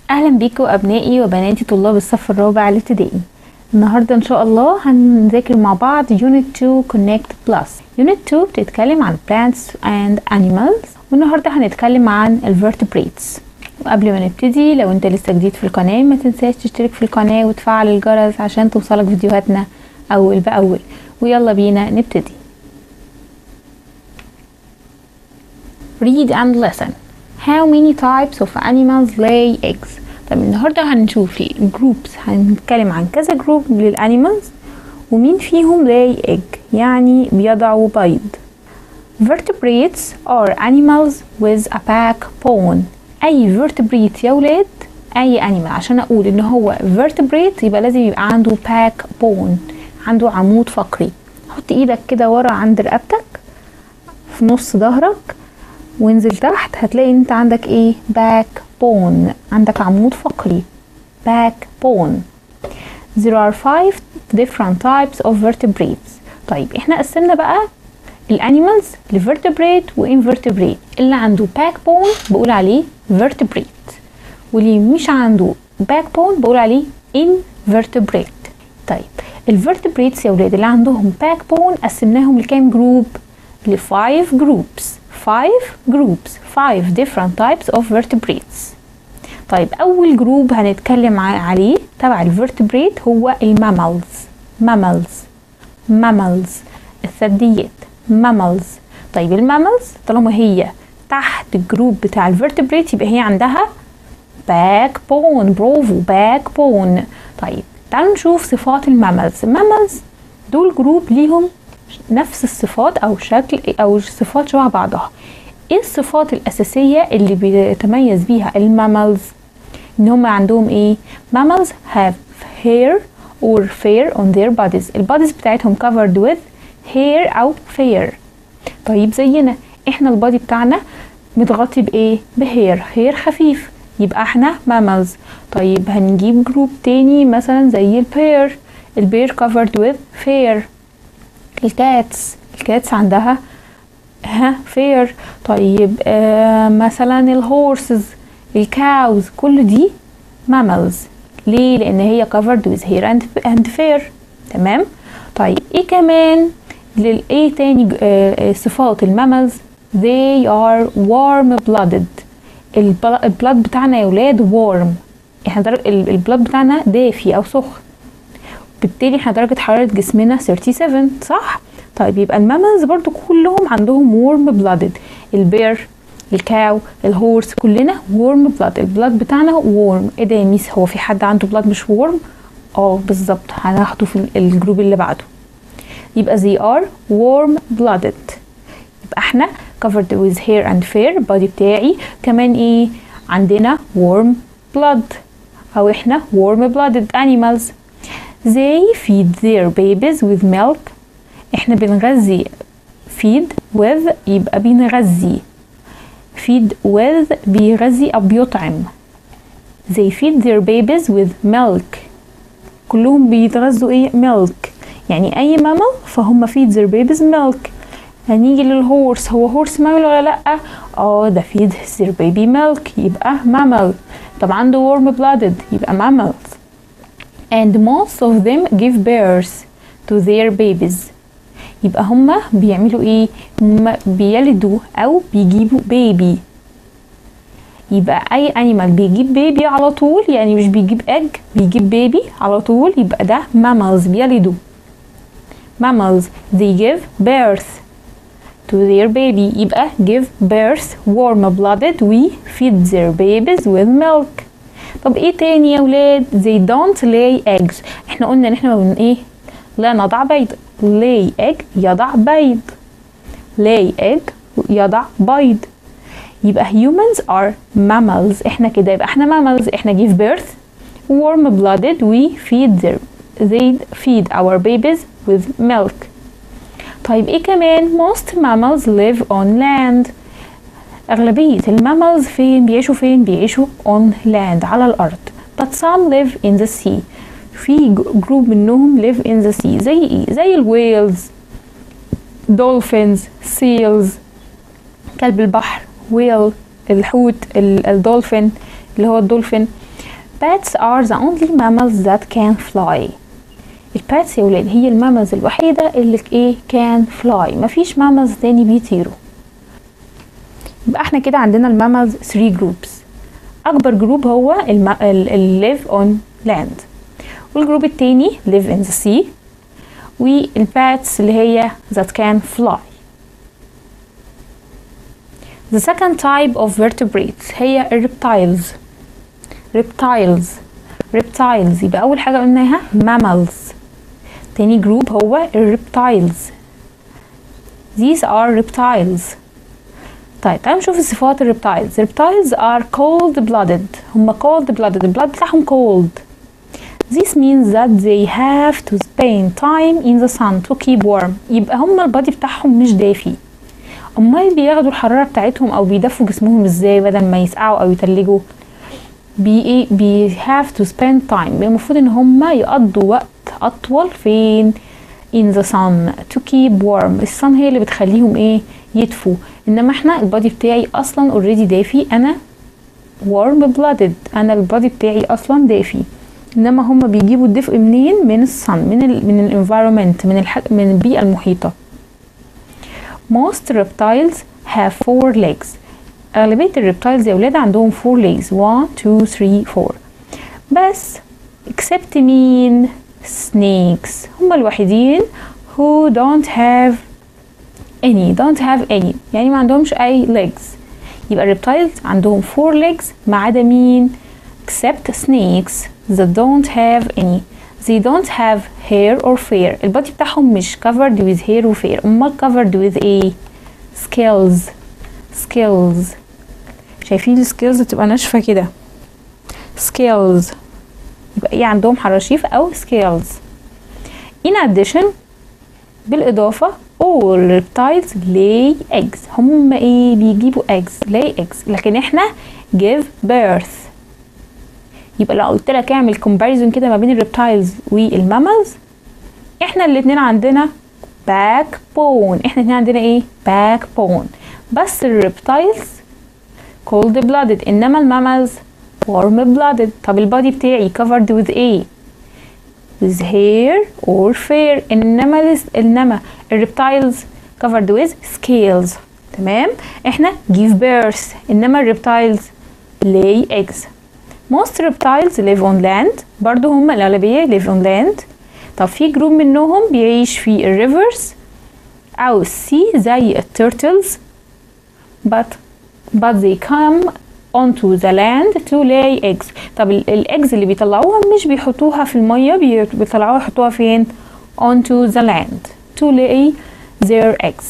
اهلا بيكم ابنائي وبناتي طلاب الصف الرابع الابتدائي النهارده ان شاء الله هنذاكر مع بعض Unit 2 Connect Plus Unit 2 بتتكلم عن plants and animals والنهارده هنتكلم عن الvertebrates وقبل ما نبتدي لو انت لسه جديد في القناه ما تنساش تشترك في القناه وتفعل الجرس عشان توصلك فيديوهاتنا اول باول ويلا بينا نبتدي Read and listen How many types of animals lay eggs طب النهارده هنشوف الجروبس هنتكلم عن كذا جروب للانيمالز ومين فيهم lay egg يعني بيضعوا بيض vertebrates are animals with a backbone اي vertebrate يا ولاد اي animal عشان اقول ان هو vertebrate يبقى لازم يبقى عنده backbone عنده عمود فقري حط ايدك كده ورا عند رقبتك في نص ظهرك وانزل تحت هتلاقي انت عندك ايه باك بون عندك عمود فقري باك بون there are five different types of vertebrates طيب احنا قسمنا بقى الانيمالز لفيرتبريت وانفرتبريت اللي عنده باك بون بقول عليه vertebrate واللي مش عنده باك بون بقول عليه invertebrate طيب الفيرتبريتس يا ولاد اللي عندهم باك بون قسمناهم لكام جروب ل 5 groups 5 groups 5 different types of vertebrates طيب اول جروب هنتكلم عليه تبع الفيرتبريت هو المامالز مامالز مامالز الثدييات مامالز طيب المامالز طالما هي تحت الجروب بتاع الفيرتبريت يبقى هي عندها باك بون برافو باك بون طيب تعالوا نشوف صفات المامالز المامالز دول جروب ليهم نفس الصفات او شكل او صفات شبه بعضها ايه الصفات الاساسيه اللي بيتميز بيها المامالز ان هم عندهم ايه mammals have hair or fur on their bodies الباديز بتاعتهم covered with hair او fur طيب زينا احنا البادي بتاعنا متغطي بايه بهير هير خفيف يبقى احنا mammals طيب هنجيب جروب تاني مثلا زي البير البير covered with fur الكاتس الكاتس عندها ها فير طيب آه مثلا الهورسز الكاوز كل دي ماملز ليه لان هي covered with hair and, and fur تمام طيب ايه كمان للايه تاني آه صفات الماملز they are warm blooded البلاد بتاعنا يا ولاد warm احنا البلاد بتاعنا دافي او سخن بالتالي احنا درجة حرارة جسمنا 37 صح؟ طيب يبقى الماملز برضو كلهم عندهم warm blooded البير الكاو الهورس كلنا warm blood البلاد بتاعنا warm ايه ده يا ميس هو في حد عنده بلاد مش warm؟ اه بالظبط هناخده في الجروب اللي بعده يبقى they are warm blooded يبقى احنا covered with hair and fur body بتاعي كمان ايه عندنا warm blood او احنا warm blooded animals they feed their babies with milk احنا بنغذي feed with يبقى بنغذي feed with بيغذي او بيطعم they feed their babies with milk كلهم بيتغذوا ايه milk يعني اي ماما فهم feed their babies milk هنيجي للهورس هو هورس مامل ولا لا اه ده feed their baby milk يبقى mammal طب عنده warm blooded يبقى mammals and most of them give birth to their babies يبقى هما بيعملوا ايه هما بيلدوا او بيجيبوا بيبي يبقى اي انيمال بيجيب بيبي على طول يعني مش بيجيب اج بيجيب بيبي على طول يبقى ده mammals بيلدوا mammals they give birth to their baby يبقى give birth warm blooded we feed their babies with milk طب ايه تاني يا ولاد they don't lay eggs احنا قلنا ان احنا من ايه لا نضع بيض lay egg يضع بيض lay egg يضع بيض يبقى humans are mammals احنا كده يبقى احنا mammals احنا give birth warm blooded we feed their they feed our babies with milk طيب ايه كمان most mammals live on land أغلبية المامالز فين بيعيشوا فين بيعيشوا on land على الأرض but some live in the sea في جروب منهم live in the sea زي ايه زي الويلز dolphins seals كلب البحر whale الحوت الدولفين اللي هو الدولفين Bats are the only mammals that can fly الباتس يا ولاد هي الماملز الوحيدة اللي ايه كان فلاي مفيش ماملز تاني بيطيروا يبقى احنا كده عندنا الماملز 3 جروبس اكبر جروب هو اللي live on land والجروب التاني live in the sea والباتس اللي هي that can fly The second type of vertebrates هي الريبتايلز reptiles reptiles يبقى أول حاجة قلناها mammals تاني جروب هو الريبتايلز these are reptiles طيب تعالوا نشوف صفات الريبتايلز reptiles are cold blooded هم cold blooded البلاد بتاعهم cold This means that they have to spend time in the sun to keep warm يبقى هم البادي بتاعهم مش دافي امال بياخدوا الحراره بتاعتهم او بيدفوا جسمهم ازاي بدل ما يسقعوا او يتلجوا بي ايه بي have to spend time المفروض ان هم يقضوا وقت اطول فين in the sun to keep warm الصن هي اللي بتخليهم ايه يدفوا انما احنا البادي بتاعي اصلا اوريدي دافي انا warm blooded انا البادي بتاعي اصلا دافي انما هم بيجيبوا الدفء منين من الصن من ال من الانفايرمنت من الح... من البيئه المحيطه most reptiles have four legs أغلبية الريبتايلز يا ولاد عندهم four legs 1 2 3 4 بس except مين snakes هم الوحيدين who don't have any don't have any يعني ما عندهمش أي legs يبقى الريبتايلز عندهم four legs ما عدا مين except snakes that don't have any they don't have hair or fur البادي بتاعهم مش covered with hair و fur امال covered with ايه scales scales شايفين السكيلز بتبقى ناشفه كده scales يبقى ايه عندهم حراشيف او scales in addition بالاضافه all reptiles lay eggs هم ايه بيجيبوا eggs lay eggs لكن احنا give birth يبقى لو قلت لك اعمل كومباريزون كده ما بين الريبتايلز والماملز احنا الاتنين عندنا باك بون احنا الاتنين عندنا ايه باك بون بس الريبتايلز cold blooded انما الماملز warm blooded طب البادي بتاعي covered with ايه with hair or fur انما انما الريبتايلز covered with scales تمام احنا give birth انما الريبتايلز lay eggs most reptiles live on land برضو هم الأغلبية live on land طب في جروب منهم بيعيش في الريفرز أو السي زي التيرتلز but but they come onto the land to lay eggs طب الاجز اللي بيطلعوها مش بيحطوها في المية بيطلعوها يحطوها فين onto the land to lay their eggs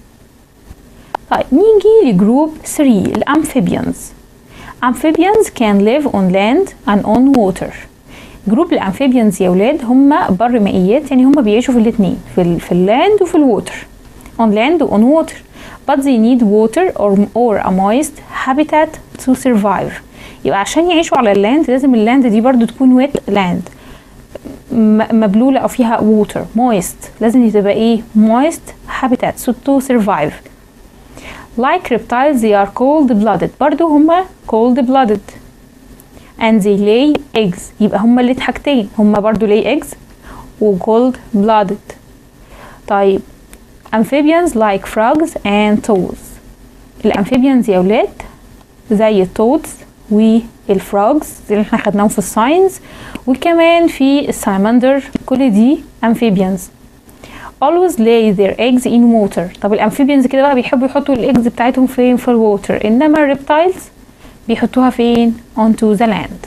طيب نيجي لجروب 3 الامفيبيانز amphibians can live on land and on water جروب الامفيبيانز يا ولاد هم بر مائيات يعني هم بيعيشوا في الاثنين في ال في اللاند وفي الووتر on land و on water but they need water or, or a moist habitat to survive يبقى عشان يعيشوا على اللاند لازم اللاند دي برضو تكون wet land مبلولة أو فيها water moist لازم تبقى ايه moist habitat so to survive like reptiles they are cold blooded برضو هما cold blooded and they lay eggs يبقى هما اللي حاجتين هما برضو lay eggs و cold blooded طيب amphibians like frogs and toads الامفيبيانز يا ولاد زي التودز والفروجز اللي احنا خدناهم في الساينس وكمان في السالمندر كل دي amphibians always lay their eggs in water طب الامفيبيانز كده بقى بيحبوا يحطوا الايجز بتاعتهم فين في الووتر انما الريبتايلز بيحطوها فين onto the land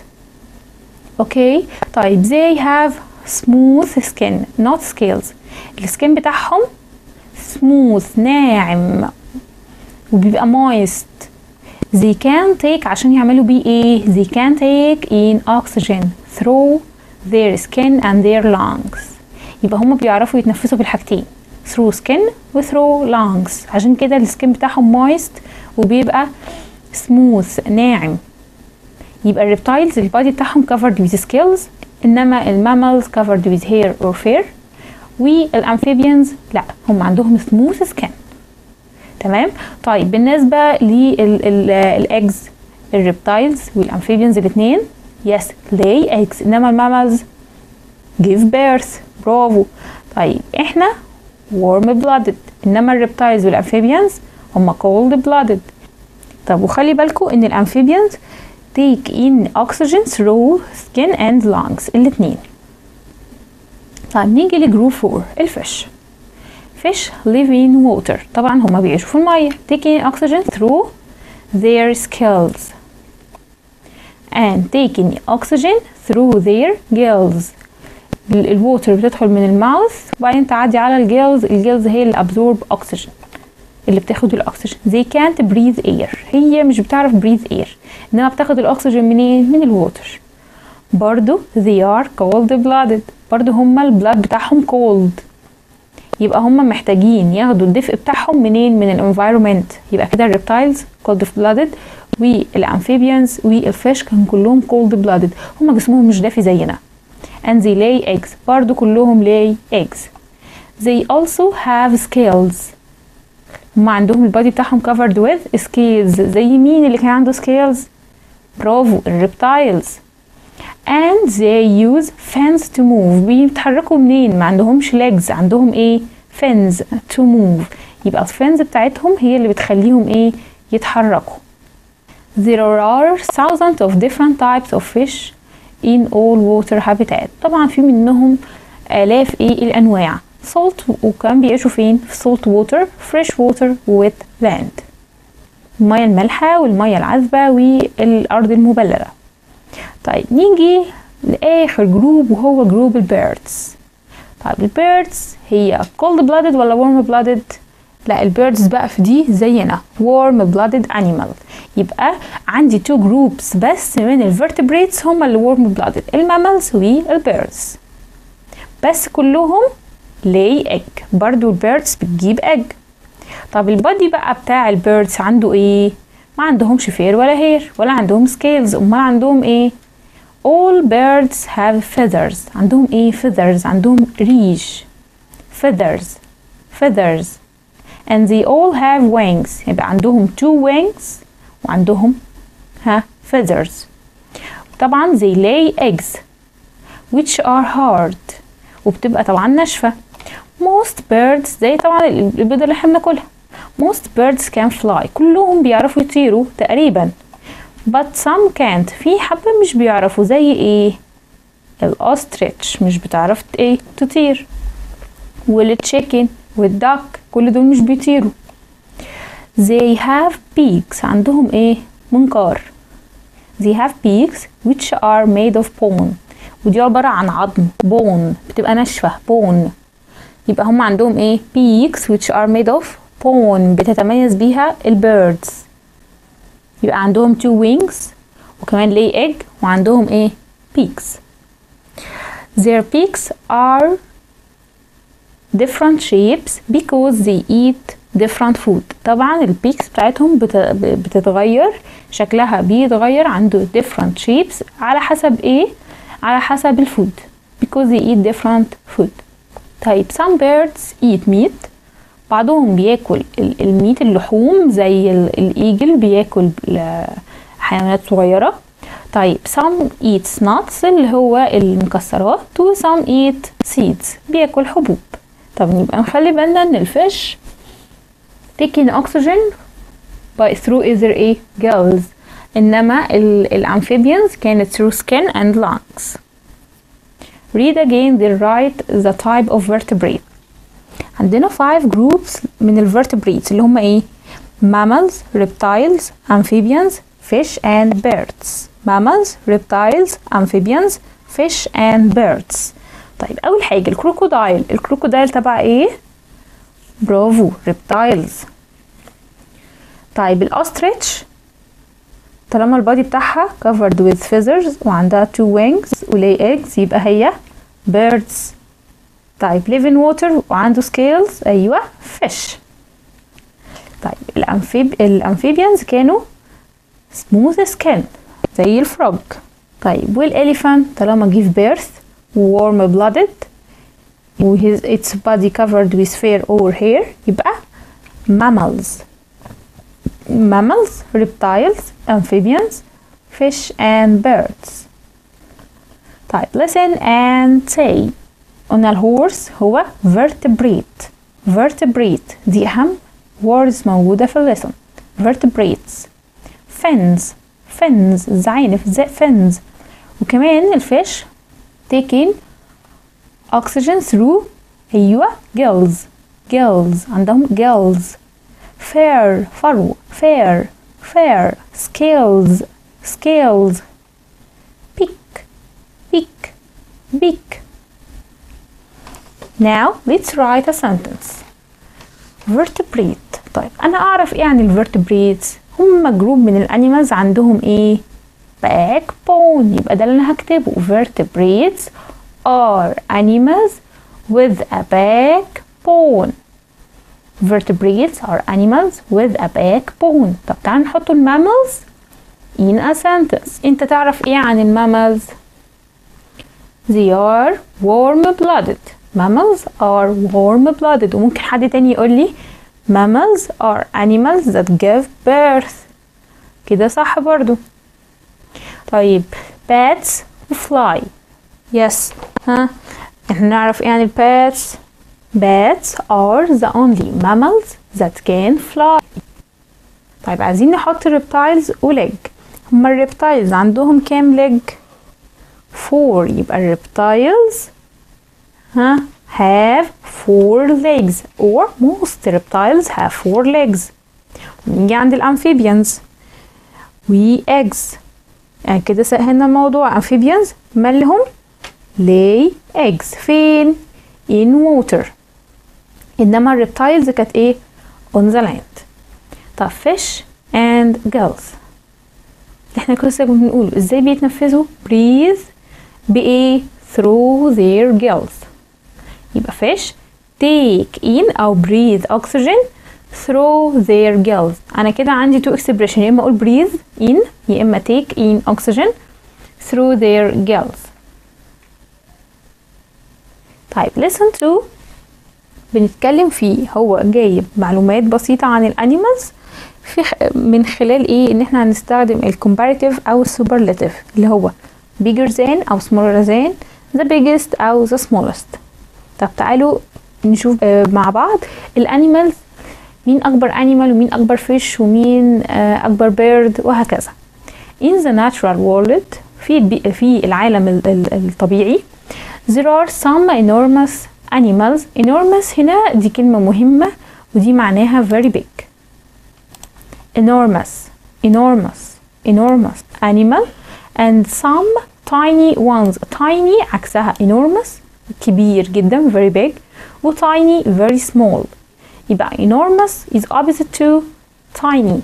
اوكي طيب they have smooth skin not scales السكين بتاعهم smooth ناعم وبيبقى moist they can take عشان يعملوا بيه ايه they can take in oxygen through their skin and their lungs يبقى هما بيعرفوا يتنفسوا بالحاجتين through skin و through lungs عشان كده السكين بتاعهم moist وبيبقى smooth ناعم يبقى الريبتايلز البادي بتاعهم covered with scales انما المامالز covered with hair or fur والامفيبيانز لا هم عندهم smooth skin تمام طيب بالنسبه للاجز الريبتايلز والامفيبيانز الاثنين yes lay eggs انما المامالز give birth برافو طيب احنا warm blooded انما الريبتايلز والامفيبيانز هم cold blooded طب وخلي بالكم ان الامفيبيانز take in oxygen through skin and lungs الاتنين طيب نيجي لجروب 4 الفيش fish live in water طبعا هما بيعيشوا في المية taking oxygen through their scales and taking oxygen through their gills الووتر بتدخل من الماوث وبعدين تعدي على الجيلز الجيلز هي اللي absorb oxygen اللي بتاخد الاكسجين they can't breathe air هي مش بتعرف breathe air انما بتاخد الاكسجين منين من الووتر برضو they are cold blooded برضو هما البلاد بتاعهم cold يبقى هما محتاجين ياخدوا الدفء بتاعهم منين من الانفايرومنت يبقى كده الريبتايلز cold blooded والامفيبيانز والفيش كان كلهم cold blooded هما جسمهم مش دافي زينا and they lay eggs برضو كلهم lay eggs they also have scales هما عندهم البادي بتاعهم covered with scales زي مين اللي كان عنده scales برافو الريبتايلز and they use fins to move بيتحركوا منين ما عندهمش legs عندهم ايه fins to move يبقى الفنز بتاعتهم هي اللي بتخليهم ايه يتحركوا there are thousands of different types of fish in all water habitat طبعا في منهم آلاف ايه الأنواع salt وكان بيعيشوا فين في salt water fresh water wet land المياه المالحة والمياه العذبة والأرض المبللة طيب نيجي لآخر جروب وهو جروب البيردز طيب البيردز هي cold blooded ولا warm blooded لا البيردز بقى في دي زينا warm blooded animal يبقى عندي two groups بس من الفرتبريتس هما اللي warm blooded المامالز والبيردز بس كلهم lay egg برضو البيردز بتجيب egg طب البادي بقى بتاع البيردز عنده ايه ما عندهمش فير ولا هير ولا عندهم سكيلز امال عندهم ايه all birds have feathers عندهم ايه feathers عندهم ريش feathers feathers and they all have wings يبقى عندهم two wings وعندهم ها feathers طبعا they lay eggs which are hard وبتبقى طبعا ناشفة most birds زي طبعا البيضة اللي احنا بناكلها most birds can fly كلهم بيعرفوا يطيروا تقريبا but some can't في حبة مش بيعرفوا زي ايه الاوستريتش مش بتعرف ايه تطير والتشيكن والدك كل دول مش بيطيروا they have beaks عندهم ايه منقار they have beaks which are made of bone ودي عبارة عن عظم bone بتبقى ناشفة bone يبقى هم عندهم ايه beaks which are made of bone بتتميز بيها البيردز يبقى عندهم two wings وكمان lay egg وعندهم ايه beaks their beaks are different shapes because they eat different food طبعا البيكس بتاعتهم بتتغير شكلها بيتغير عنده different shapes على حسب ايه على حسب الفود because they eat different food طيب some birds eat meat بعضهم بياكل الميت اللحوم زي الايجل بياكل حيوانات صغيرة طيب some eats nuts اللي هو المكسرات و some eat seeds بياكل حبوب طب يبقى نخلي بالنا ان الفيش taking oxygen by through either ايه gills انما الامفيبيانز كانت through skin and lungs read again the right the type of vertebrate عندنا 5 groups من الvertebrates اللي هم ايه mammals reptiles amphibians fish and birds mammals reptiles amphibians fish and birds طيب اول حاجه الكروكودايل الكروكودايل تبع ايه برافو reptiles طيب الاستريتش طالما البادي بتاعها covered with feathers وعندها two wings ولay eggs يبقى هي birds طيب live in water وعنده scales ايوه fish طيب الأمفيب الأمفيبيانز كانوا smooth skin زي الفروج طيب والإليفانت طالما give birth warm blooded و his its body covered with fur or hair يبقى mammals mammals reptiles amphibians fish and birds طيب listen and say قلنا الهورس هو vertebrate vertebrate دي أهم words موجودة في الليسن vertebrates fins fins الزعانف زي fins وكمان الفيش taking oxygen through أيوة gills gills عندهم gills fair فرو fair fair scales scales pick pick beak now let's write a sentence vertebrate طيب انا اعرف ايه عن الفيرتبريتس هم جروب من الانيمالز عندهم ايه backbone يبقى ده اللي انا هكتبه vertebrates are animals with a backbone vertebrates are animals with a backbone طب تعال نحط المامالز in a sentence انت تعرف ايه عن المامالز they are warm blooded mammals are warm blooded وممكن حد تاني يقول لي mammals are animals that give birth كده صح برضو طيب bats fly yes ها احنا نعرف ايه عن الباتس bats are the only mammals that can fly طيب عايزين نحط reptiles وleg هما الريبتايلز عندهم كام leg four يبقى الريبتايلز ها have four legs or most reptiles have four legs نيجي عند الامفيبيانز و eggs يعني كده سهلنا الموضوع amphibians مالهم lay eggs فين in water انما الريبتايلز كانت ايه on the land طب fish and gills احنا كنا لسه بنقول ازاي بيتنفسوا breathe بايه through their gills يبقى fish take in أو breathe oxygen through their gills أنا كده عندي two expression يا إما أقول breathe in يا إما take in oxygen through their gills طيب listen to بنتكلم فيه هو جايب معلومات بسيطة عن الانيمالز في من خلال ايه ان احنا هنستخدم الكومباريتيف او السوبرلاتيف اللي هو bigger than او smaller than the biggest او the smallest طب تعالوا نشوف مع بعض الانيمالز مين اكبر انيمال ومين اكبر فيش ومين اكبر بيرد وهكذا in the natural world في في العالم الطبيعي there are some enormous animals enormous هنا دي كلمة مهمة ودي معناها very big enormous enormous enormous animal and some tiny ones tiny عكسها enormous كبير جدا very big و tiny very small يبقى enormous is opposite to tiny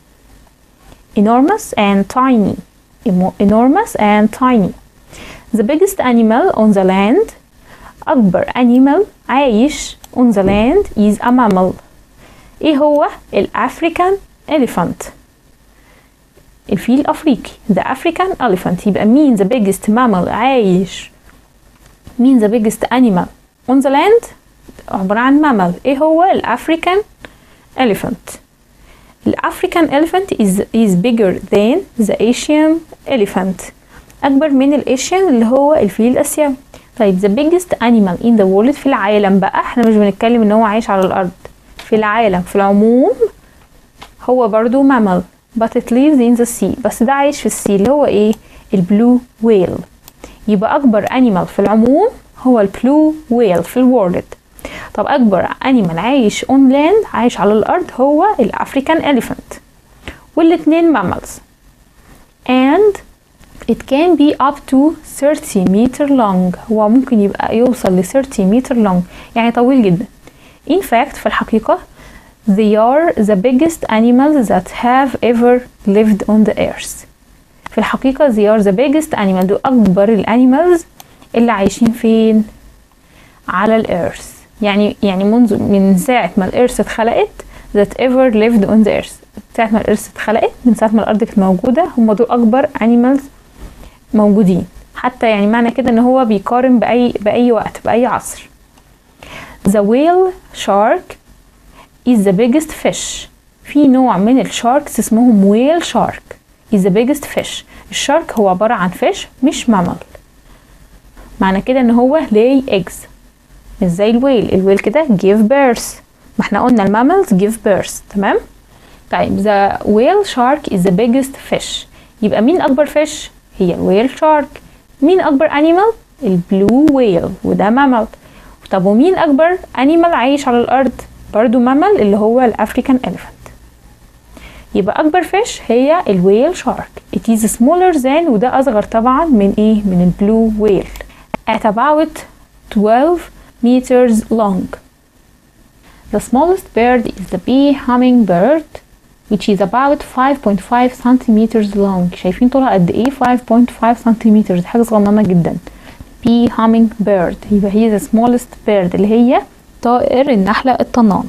enormous and tiny enormous and tiny the biggest animal on the land أكبر animal عايش on the land is a mammal إيه هو الأفريكان elephant الفيل الأفريقي the African elephant يبقى مين the biggest mammal عايش مين the biggest animal on the land عبارة عن مامل ايه هو الافريكان elephant الافريكان elephant is, is bigger than the Asian elephant اكبر من الاشيان اللي هو الفيل الاسيوي طيب the biggest animal in the world في العالم بقى احنا مش بنتكلم ان هو عايش على الارض في العالم في العموم هو برضو مامل but it lives in the sea بس ده عايش في السي اللي هو ايه البلو ويل يبقى اكبر animal في العموم هو البلو ويل في الورلد طب اكبر انيمال عايش اون لاند عايش على الارض هو الافريكان elephant والاتنين mammals and it can be up to 30 meter long هو ممكن يبقى يوصل ل 30 meter long يعني طويل جدا in fact في الحقيقة they are the biggest animals that have ever lived on the earth في الحقيقة they are the biggest animal دول أكبر الانيمالز اللي عايشين فين على الارث يعني يعني منذ من ساعة ما الارث اتخلقت that ever lived on the earth ساعة ما الارث اتخلقت من ساعة ما الارض كانت موجودة هم دول اكبر animals موجودين حتى يعني معنى كده ان هو بيقارن باي باي وقت باي عصر the whale shark is the biggest fish في نوع من الشاركس اسمهم whale shark is the biggest fish الشارك هو عبارة عن fish مش مامل معنى كده ان هو lay eggs مش زي الويل الويل كده give birth ما احنا قلنا المامالز give birth تمام طيب the whale shark is the biggest fish يبقى مين اكبر fish هي الويل شارك مين اكبر animal البلو ويل وده مامال طب ومين اكبر animal عايش على الارض برضو مامال اللي هو الافريكان elephant يبقى اكبر فيش هي الويل شارك it is smaller than وده اصغر طبعا من ايه من البلو ويل at about 12 meters long the smallest bird is the bee hummingbird which is about 5.5 centimeters long شايفين طولها قد ايه 5.5 centimeters حاجة صغننة جدا bee hummingbird يبقى هي the smallest bird اللي هي طائر النحلة الطنان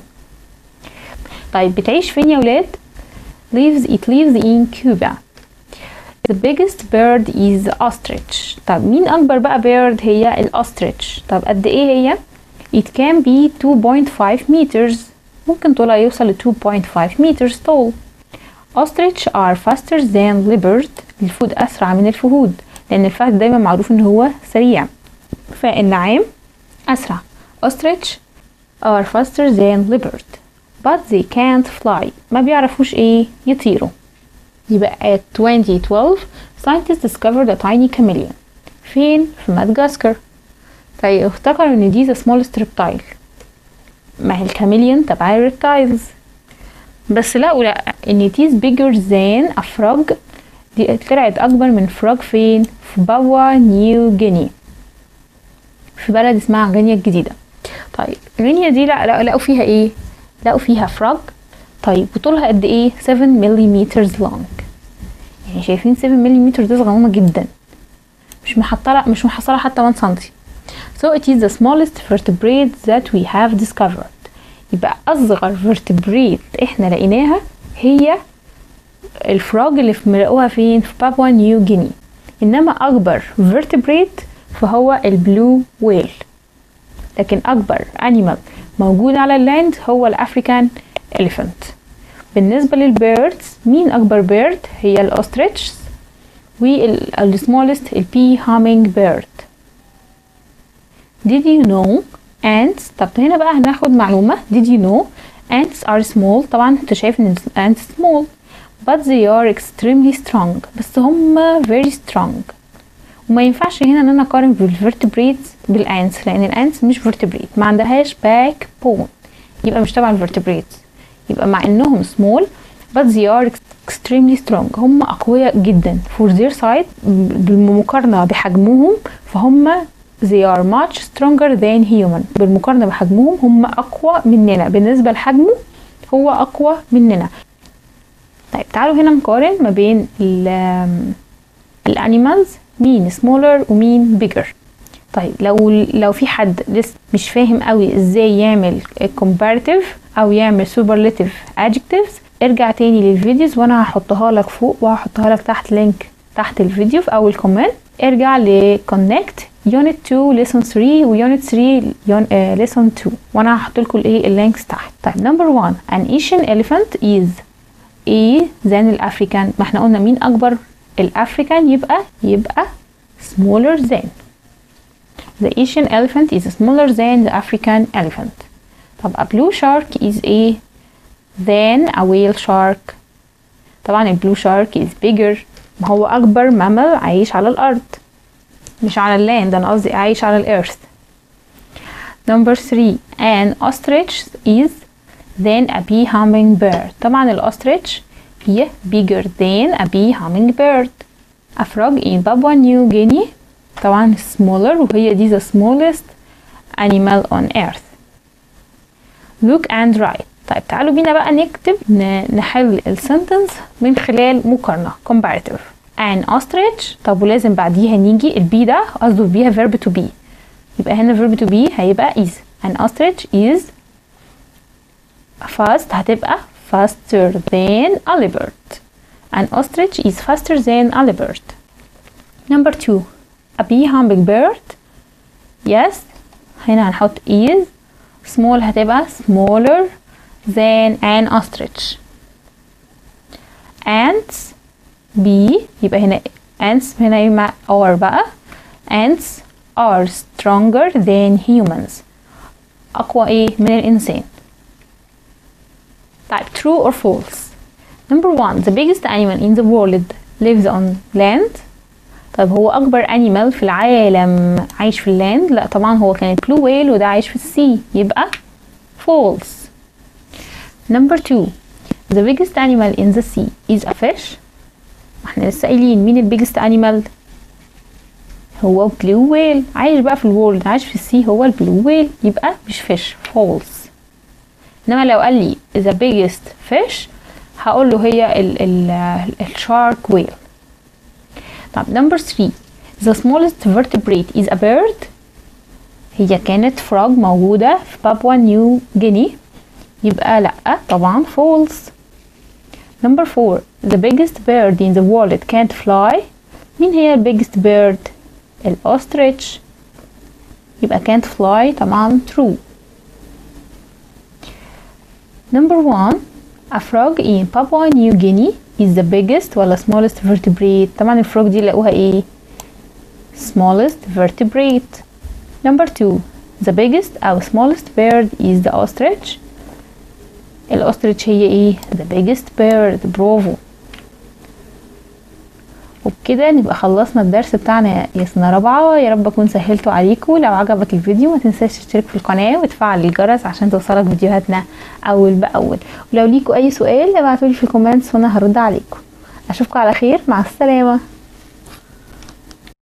طيب بتعيش فين يا ولاد lives it lives in Cuba the biggest bird is the ostrich طب مين أكبر بقى bird هي الأوستريتش طب قد إيه هي it can be 2.5 meters ممكن طولها يوصل ل 2.5 meters tall ostrich are faster than leopard الفهود أسرع من الفهود لأن الفهد دايما معروف إن هو سريع فالنعام أسرع ostrich are faster than leopard but they can't fly ما بيعرفوش ايه يطيروا يبقى at 2012 scientists discovered a tiny chameleon فين في مدغشقر طيب افتكروا ان دي the smallest reptile ما هي الكاميليون تبع الريبتايلز بس لقوا لا ان it is bigger than a frog دي طلعت اكبر من فروج فين في بابوا نيو جيني في بلد اسمها غينيا الجديدة طيب غينيا دي لا لقوا فيها ايه لقوا فيها فروج طيب وطولها قد ايه 7 ملم لونج يعني شايفين 7 ملم دي صغنونه جدا مش محصله مش محصله حتى 1 سنتي so it is the smallest vertebrate that we have discovered يبقى اصغر vertebrate احنا لقيناها هي الفراج اللي في لقوها فين في بابوا نيو جيني انما اكبر vertebrate فهو البلو ويل لكن اكبر animal موجود على اللاند هو الافريكان elephant بالنسبة للبيردز مين أكبر بيرد هي الأوستريتش والسمولست البي هامينج بيرد Did you know ants طب هنا بقى هناخد معلومة Did you know ants are small طبعا انت شايف ان ants small but they are extremely strong بس هم very strong وما ينفعش هنا ان انا اقارن بالفرتبريتس بالانس لان الانس مش فيرتبريت ما عندهاش باك بون يبقى مش تبع الفرتبريتس يبقى مع انهم small but they are extremely strong هم اقوياء جدا for their size بالمقارنة بحجمهم فهم they are much stronger than human بالمقارنة بحجمهم هم اقوى مننا بالنسبة لحجمه هو اقوى مننا طيب تعالوا هنا نقارن ما بين الانيمالز مين smaller ومين bigger طيب لو لو في حد لسه مش فاهم قوي ازاي يعمل comparative او يعمل superlative adjectives ارجع تاني للفيديوز وانا هحطها لك فوق وهحطها لك تحت لينك تحت الفيديو في اول كومنت ارجع ل connect unit 2 lesson 3 و unit 3 uh, lesson 2 وانا هحط لكم الايه اللينكس تحت طيب number 1 an Asian elephant is a than الافريكان ما احنا قلنا مين اكبر الافريكان يبقى يبقى smaller than the Asian elephant is smaller than the African elephant طب a blue shark is a than a whale shark طبعا البلو شارك is bigger ما هو أكبر مامل عايش على الأرض مش على اللاند أنا قصدي عايش على الأرث number 3 an ostrich is than a bee hummingbird طبعا الأوستريتش هي bigger than a bee hummingbird a frog in Papua New Guinea طبعا smaller وهي دي the smallest animal on earth look and write طيب تعالوا بينا بقى نكتب نحل السنتنس من خلال مقارنة comparative an ostrich طب ولازم بعديها نيجي البي ده قصده بيها verb to be يبقى هنا verb to be هيبقى is an ostrich is fast هتبقى faster than a leopard an ostrich is faster than a leopard number two a bee hummingbird yes هنا هنحط is small هتبقى smaller than an ostrich ants bee يبقى هنا ants هنا مع or بقى ants are stronger than humans أقوى إيه من الإنسان طيب true or false number one the biggest animal in the world lives on land طيب هو أكبر animal في العالم عايش في اللاند لا طبعا هو كان blue whale وده عايش في السي يبقى false number two the biggest animal in the sea is a fish احنا لسه قايلين مين البيجست animal هو blue whale عايش بقى في الورلد عايش في السي هو البلو whale يبقى مش fish false انما لو قال لي the biggest fish هقول له هي ال ال الشارك whale طب number 3 the smallest vertebrate is a bird هي كانت فراغ موجودة في بابوا نيو جيني يبقى لأ طبعا false number 4 the biggest bird in the world can't fly مين هي ال biggest bird الاوستريتش يبقى can't fly طبعا true number 1 a frog in Papua New Guinea is the biggest ولا smallest vertebrate طبعا الفروج دي لقوها ايه smallest vertebrate number 2 the biggest أو smallest bird is the ostrich الاوستريتش هي ايه the biggest bird برافو وبكده نبقى خلصنا الدرس بتاعنا يا سنة رابعة يا رب اكون سهلته عليكم لو عجبك الفيديو ما تنساش تشترك في القناة وتفعل الجرس عشان توصلك فيديوهاتنا اول باول ولو ليكوا اي سؤال ابعتولي في الكومنتس وانا هرد عليكم اشوفكم على خير مع السلامة